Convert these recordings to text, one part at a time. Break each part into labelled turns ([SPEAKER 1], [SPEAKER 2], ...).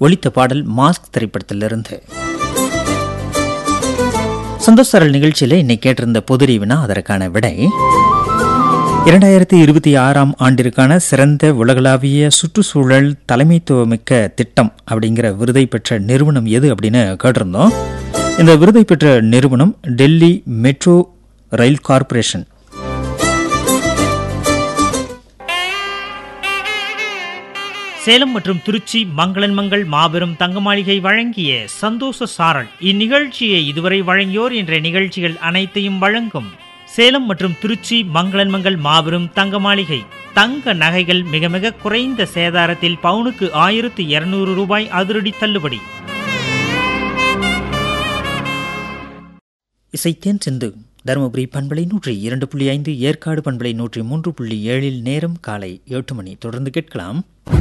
[SPEAKER 1] ஒலித்த பாடல் மாஸ்க் திரைப்படத்திலிருந்து சந்தோஷ் சரல் நிகழ்ச்சியில் இன்னைக்கு கேட்டிருந்த பொதுறிவுனா அதற்கான விடை இரண்டாயிரத்தி இருபத்தி ஆறாம் ஆண்டிற்கான சிறந்த உலகளாவிய சுற்றுச்சூழல் தலைமைத்துவமிக்க திட்டம் அப்படிங்கிற விருதை பெற்ற நிறுவனம் எது அப்படின்னு கேட்டிருந்தோம் இந்த விருதை பெற்ற நிறுவனம் Delhi metro rail corporation
[SPEAKER 2] Salem மற்றும் திருச்சி மங்களன் மங்கள் மாபெரும் தங்க மாளிகை வழங்கிய சந்தோஷ சாரல் இந்நிகழ்ச்சியை இதுவரை வழங்கியோர் என்ற நிகழ்ச்சிகள் அனைத்தையும் வழங்கும் சேலம் மற்றும் திருச்சி மங்களன் மங்கள் மாபெரும் தங்க மாளிகை தங்க நகைகள் மிக மிக குறைந்த சேதாரத்தில் பவுனுக்கு ஆயிரத்து இருநூறு ரூபாய் அதிரடி தள்ளுபடி
[SPEAKER 1] இசைத்தேன் சிந்து தருமபுரி பண்பலை நூற்றி இரண்டு புள்ளி ஐந்து ஏற்காடு பண்பலை நூற்றி மூன்று புள்ளி ஏழில் நேரம் காலை எட்டு மணி தொடர்ந்து கேட்கலாம்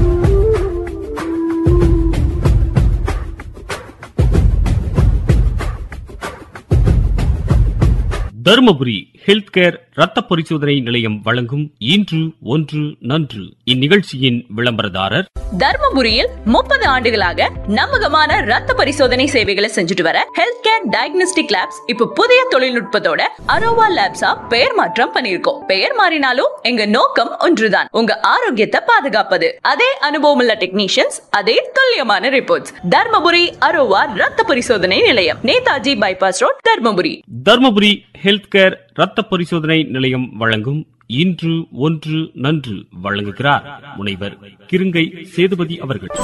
[SPEAKER 3] தருமபுரி ஹெல்த் கேர் ரத்த பரிசோதனை நிலையம் வழங்கும் இன்று ஒன்று நன்று இந்நிகழ்ச்சியின் விளம்பரதாரர்
[SPEAKER 4] தர்மபுரியில் முப்பது ஆண்டுகளாக நம்பகமான ரத்த பரிசோதனை சேவைகளை செஞ்சுட்டு வர ஹெல்த் கேர் டயக்னோஸ்டிக் லேப்ஸ் இப்ப புதிய தொழில்நுட்பத்தோட அரோவா லேப்ஸா பெயர் மாற்றம் பண்ணிருக்கோம் பெயர் மாறினாலும் எங்க நோக்கம் ஒன்றுதான் உங்க ஆரோக்கியத்தை பாதுகாப்பது அதே அனுபவம் உள்ள டெக்னீஷியன்ஸ் அதே துல்லியமான ரிப்போர்ட்ஸ் தர்மபுரி அரோவா ரத்த பரிசோதனை நிலையம் Netaji bypass road Dharmapuri
[SPEAKER 3] Dharmapuri health care ரத்த பரிசோதனை நிலையம் வழங்கும் இன்று ஒன்று நன்று வழங்குகிறார் முனைவர் கிருங்கை சேதுபதி அவர்கள்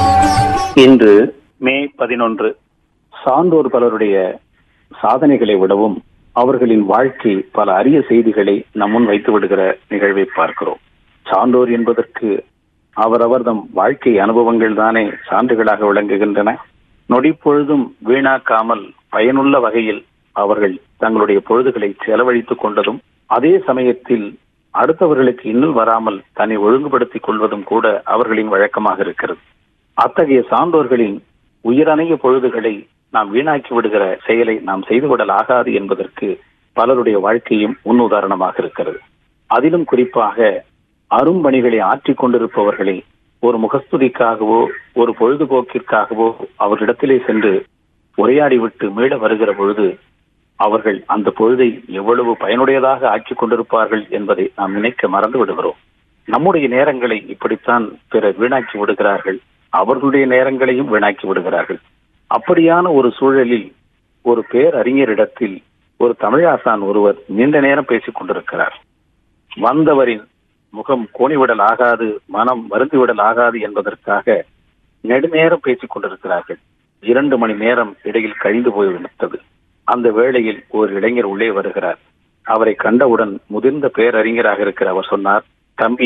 [SPEAKER 5] இன்று மே பதினொன்று சான்றோர் பலருடைய சாதனைகளை விடவும் அவர்களின் வாழ்க்கை பல அரிய செய்திகளை நம் முன் வைத்து விடுகிற நிகழ்வை பார்க்கிறோம் சான்றோர் என்பதற்கு அவரவர் தம் வாழ்க்கை அனுபவங்கள் தானே சான்றுகளாக விளங்குகின்றன நொடிப்பொழுதும் வீணாக்காமல் பயனுள்ள வகையில் அவர்கள் தங்களுடைய பொழுதுகளை செலவழித்துக் கொண்டதும் அதே சமயத்தில் அடுத்தவர்களுக்கு இன்னும் வராமல் தன்னை ஒழுங்குபடுத்திக் கொள்வதும் கூட அவர்களின் வழக்கமாக இருக்கிறது அத்தகைய சான்றோர்களின் உயிரணைய பொழுதுகளை நாம் வீணாக்கி விடுகிற செயலை நாம் செய்துவிடல் ஆகாது என்பதற்கு பலருடைய வாழ்க்கையும் முன் உதாரணமாக இருக்கிறது அதிலும் குறிப்பாக அரும்பணிகளை ஆற்றிக் கொண்டிருப்பவர்களை ஒரு முகஸ்துதிக்காகவோ ஒரு பொழுதுபோக்கிற்காகவோ அவர்களிடத்திலே சென்று உரையாடிவிட்டு மீள வருகிற பொழுது அவர்கள் அந்த பொழுதை எவ்வளவு பயனுடையதாக ஆக்கிக் கொண்டிருப்பார்கள் என்பதை நாம் நினைக்க மறந்து விடுகிறோம் நம்முடைய நேரங்களை இப்படித்தான் பிறர் வீணாக்கி விடுகிறார்கள் அவர்களுடைய நேரங்களையும் வீணாக்கி விடுகிறார்கள் அப்படியான ஒரு சூழலில் ஒரு பேரறிஞரிடத்தில் ஒரு தமிழாசான் ஒருவர் நீண்ட நேரம் பேசிக் கொண்டிருக்கிறார் வந்தவரின் முகம் கோணிவிடல் ஆகாது மனம் வருந்திவிடல் ஆகாது என்பதற்காக நெடுநேரம் பேசிக் கொண்டிருக்கிறார்கள் இரண்டு மணி நேரம் இடையில் கழிந்து போய்விட்டது அந்த வேளையில் ஒரு இளைஞர் உள்ளே வருகிறார் அவரை கண்டவுடன் முதிர்ந்த பேரறிஞராக இருக்கிற அவர் சொன்னார் தம்பி